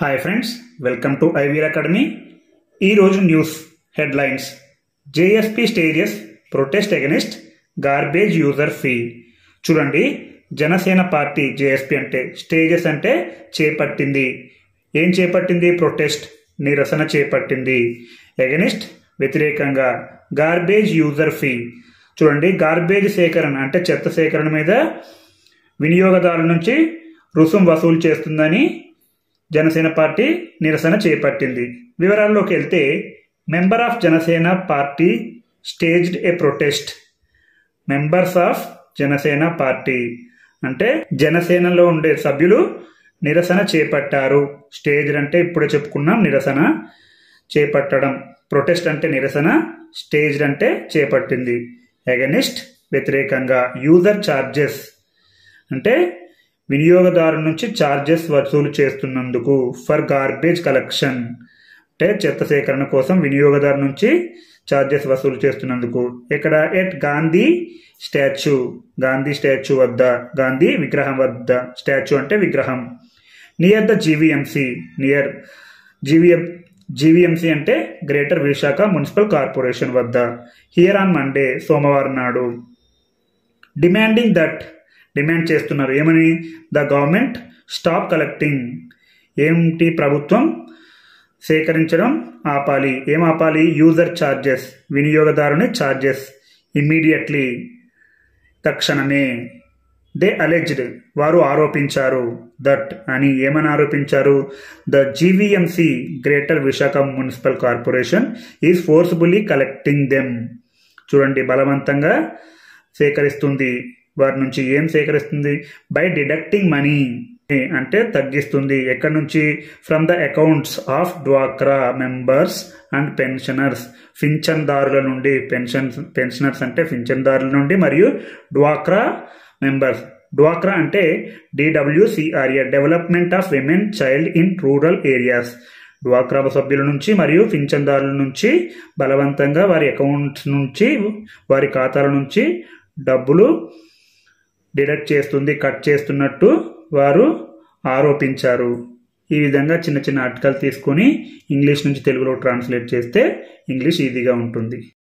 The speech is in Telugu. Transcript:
హాయ్ ఫ్రెండ్స్ వెల్కమ్ టు ఐవీర్ అకాడమీ ఈరోజు news headlines JSP stages protest against garbage user fee చూడండి జనసేన పార్టీ జేఎస్పీ అంటే స్టేజెస్ అంటే చేపట్టింది ఏం చేపట్టింది ప్రొటెస్ట్ నిరసన చేపట్టింది అగెనిస్ట్ వ్యతిరేకంగా గార్బేజ్ యూజర్ ఫీ చూడండి గార్బేజ్ సేకరణ అంటే చెత్త సేకరణ మీద వినియోగదారుల నుంచి రుసుం వసూలు చేస్తుందని జనసేన పార్టీ నిరసన చేపట్టింది వివరాల్లోకి వెళ్తే member of Janasena party staged a protest members of Janasena party అంటే జనసేనలో ఉండే సభ్యులు నిరసన చేపట్టారు స్టేజ్ అంటే ఇప్పుడే చెప్పుకున్నాం నిరసన చేపట్టడం ప్రొటెస్ట్ అంటే నిరసన స్టేజ్ అంటే చేపట్టింది అగనిస్ట్ వ్యతిరేకంగా యూజర్ ఛార్జెస్ అంటే వినియోగదారు నుంచి ఛార్జెస్ వసూలు చేస్తున్నందుకు ఫర్ గార్బేజ్ కలెక్షన్ అంటే చెత్త సేకరణ కోసం వినియోగదారు నుంచి ఛార్జెస్ వసూలు చేస్తున్నందుకు ఇక్కడ at Gandhi statue Gandhi statue వద్ద గాంధీ విగ్రహం వద్ద స్టాచ్యూ అంటే విగ్రహం near the GVMC near GVM GVMC అంటే గ్రేటర్ విశాఖ మున్సిపల్ కార్పొరేషన్ వద్ద హియర్ ఆన్ మండే సోమవారం నాడు డిమాండింగ్ దట్ డిమాండ్ చేస్తున్నారు ఏమని ద గవర్నమెంట్ స్టాప్ కలెక్టింగ్ ఏమిటి ప్రభుత్వం సేకరించడం ఆపాలి ఏం ఆపాలి యూజర్ ఛార్జెస్ వినియోగదారుని ఛార్జెస్ ఇమ్మీడియట్లీ తక్షణమే దే అలెజ్డ్ వారు ఆరోపించారు దట్ అని ఏమని ఆరోపించారు the GVMC greater Visakha municipal corporation is forcefully collecting them చూడండి బలవంతంగా సేకరిస్తుంది వారి నుంచి ఏం సేకరిస్తుంది బై డిడక్టింగ్ మనీ అంటే తగ్గిస్తుంది ఎక్కడి నుంచి ఫ్రమ్ ద అకౌంట్స్ ఆఫ్ డ్వాక్రా మెంబర్స్ అండ్ పెన్షనర్స్ పింఛన్దారుల నుండి పెన్షన్ పెన్షనర్స్ అంటే పింఛన్దారుల నుండి మరియు డ్వాక్రా మెంబర్స్ డ్వాక్రా అంటే డిడబ్ల్యూసిఆర్ఏ development of women child in rural areas డ్వాక్రా సభ్యుల నుంచి మరియు పింఛన్దారుల నుంచి బలవంతంగా వారి అకౌంట్స్ నుంచి వారి ఖాతాల నుంచి డబ్బులు డిడక్ట్ చేస్తుంది కట్ చేస్తున్నట్టు వారు ఆరోపించారు ఈ విధంగా చిన్న చిన్న ఆర్టికల్ తీసుకొని ఇంగ్లీష్ నుంచి తెలుగులో ట్రాన్స్లేట్ చేస్తే ఇంగ్లీష్ ఈజీగా ఉంటుంది